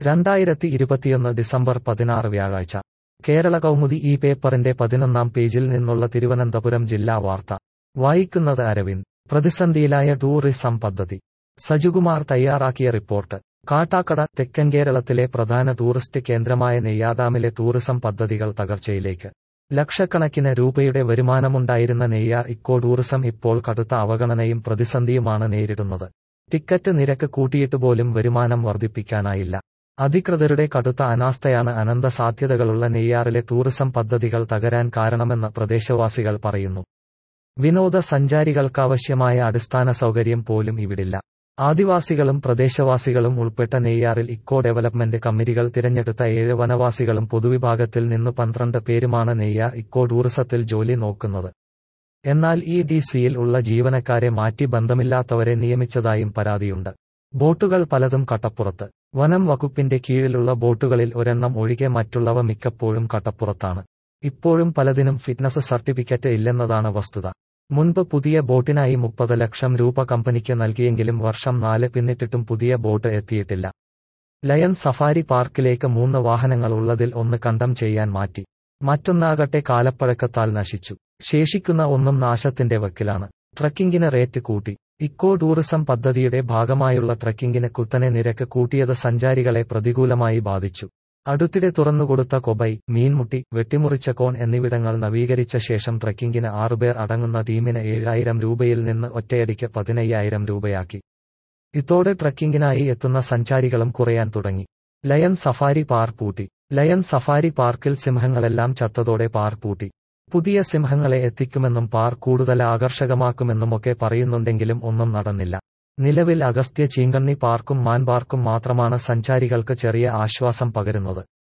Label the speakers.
Speaker 1: രണ്ടായിരത്തി ഇരുപത്തിയൊന്ന് ഡിസംബർ പതിനാറ് വ്യാഴാഴ്ച കേരള കൗമുദി ഈ പേപ്പറിന്റെ പതിനൊന്നാം പേജിൽ നിന്നുള്ള തിരുവനന്തപുരം ജില്ലാ വാർത്ത വായിക്കുന്നത് അരവിന്ദ് പ്രതിസന്ധിയിലായ ടൂറിസം പദ്ധതി സജുകുമാർ തയ്യാറാക്കിയ റിപ്പോർട്ട് കാട്ടാക്കട തെക്കൻ കേരളത്തിലെ പ്രധാന ടൂറിസ്റ്റ് കേന്ദ്രമായ നെയ്യാദാമിലെ ടൂറിസം പദ്ധതികൾ തകർച്ചയിലേക്ക് ലക്ഷക്കണക്കിന് രൂപയുടെ വരുമാനമുണ്ടായിരുന്ന നെയ്യാർ ഇക്കോ ടൂറിസം ഇപ്പോൾ കടുത്ത അവഗണനയും പ്രതിസന്ധിയുമാണ് നേരിടുന്നത് ടിക്കറ്റ് നിരക്ക് കൂട്ടിയിട്ട് പോലും വരുമാനം വർദ്ധിപ്പിക്കാനായില്ല അധികൃതരുടെ കടുത്ത അനാസ്ഥയാണ് അനന്ത സാധ്യതകളുള്ള നെയ്യാറിലെ ടൂറിസം പദ്ധതികൾ തകരാൻ കാരണമെന്ന് പ്രദേശവാസികൾ പറയുന്നു വിനോദസഞ്ചാരികൾക്കാവശ്യമായ അടിസ്ഥാന സൗകര്യം പോലും ഇവിടില്ല ആദിവാസികളും പ്രദേശവാസികളും ഉൾപ്പെട്ട നെയ്യാറിൽ ഇക്കോ ഡെവലപ്മെന്റ് കമ്മിറ്റികൾ തിരഞ്ഞെടുത്ത ഏഴ് വനവാസികളും പൊതുവിഭാഗത്തിൽ നിന്ന് പന്ത്രണ്ട് പേരുമാണ് നെയ്യാർ ഇക്കോ ടൂറിസത്തിൽ ജോലി നോക്കുന്നത് എന്നാൽ ഈ ഡി സിയിൽ ഉള്ള ജീവനക്കാരെ മാറ്റി ബന്ധമില്ലാത്തവരെ നിയമിച്ചതായും പരാതിയുണ്ട് ബോട്ടുകൾ പലതും കട്ടപ്പുറത്ത് വനം വകുപ്പിന്റെ കീഴിലുള്ള ബോട്ടുകളിൽ ഒരെണ്ണം ഒഴികെ മറ്റുള്ളവ മിക്കപ്പോഴും കട്ടപ്പുറത്താണ് ഇപ്പോഴും പലതിനും ഫിറ്റ്നസ് സർട്ടിഫിക്കറ്റ് ഇല്ലെന്നതാണ് വസ്തുത മുൻപ് പുതിയ ബോട്ടിനായി മുപ്പത് ലക്ഷം രൂപ കമ്പനിക്ക് നൽകിയെങ്കിലും വർഷം നാല് പിന്നിട്ടിട്ടും പുതിയ ബോട്ട് എത്തിയിട്ടില്ല ലയൺ സഫാരി പാർക്കിലേക്ക് മൂന്ന് വാഹനങ്ങൾ ഉള്ളതിൽ ഒന്ന് കണ്ടം ചെയ്യാൻ മാറ്റി മറ്റൊന്നാകട്ടെ കാലപ്പഴക്കത്താൽ നശിച്ചു ശേഷിക്കുന്ന ഒന്നും നാശത്തിന്റെ വക്കിലാണ് ട്രക്കിംഗിന് റേറ്റ് കൂട്ടി ഇക്കോ ടൂറിസം പദ്ധതിയുടെ ഭാഗമായുള്ള ട്രക്കിംഗിന് കുത്തനെ നിരക്ക് കൂട്ടിയത് സഞ്ചാരികളെ പ്രതികൂലമായി ബാധിച്ചു അടുത്തിടെ തുറന്നുകൊടുത്ത കൊബൈ മീൻമുട്ടി വെട്ടിമുറിച്ച കോൺ എന്നിവിടങ്ങൾ നവീകരിച്ച ശേഷം ട്രക്കിംഗിന് ആറുപേർ അടങ്ങുന്ന ടീമിന് ഏഴായിരം രൂപയിൽ നിന്ന് ഒറ്റയടിക്ക് പതിനയ്യായിരം രൂപയാക്കി ഇതോടെ ട്രക്കിംഗിനായി എത്തുന്ന സഞ്ചാരികളും കുറയാൻ തുടങ്ങി ലയൺ സഫാരി പാർക്ക് പൂട്ടി ലയൺ സഫാരി പാർക്കിൽ സിംഹങ്ങളെല്ലാം ചത്തതോടെ പാർക്ക് പൂട്ടി പുതിയ സിംഹങ്ങളെ എത്തിക്കുമെന്നും പാർക്ക് കൂടുതൽ ആകർഷകമാക്കുമെന്നുമൊക്കെ പറയുന്നുണ്ടെങ്കിലും ഒന്നും നടന്നില്ല നിലവിൽ അഗസ്ത്യ ചീങ്കണ്ണി പാർക്കും മാൻ പാർക്കും മാത്രമാണ് സഞ്ചാരികൾക്ക് ചെറിയ ആശ്വാസം പകരുന്നത്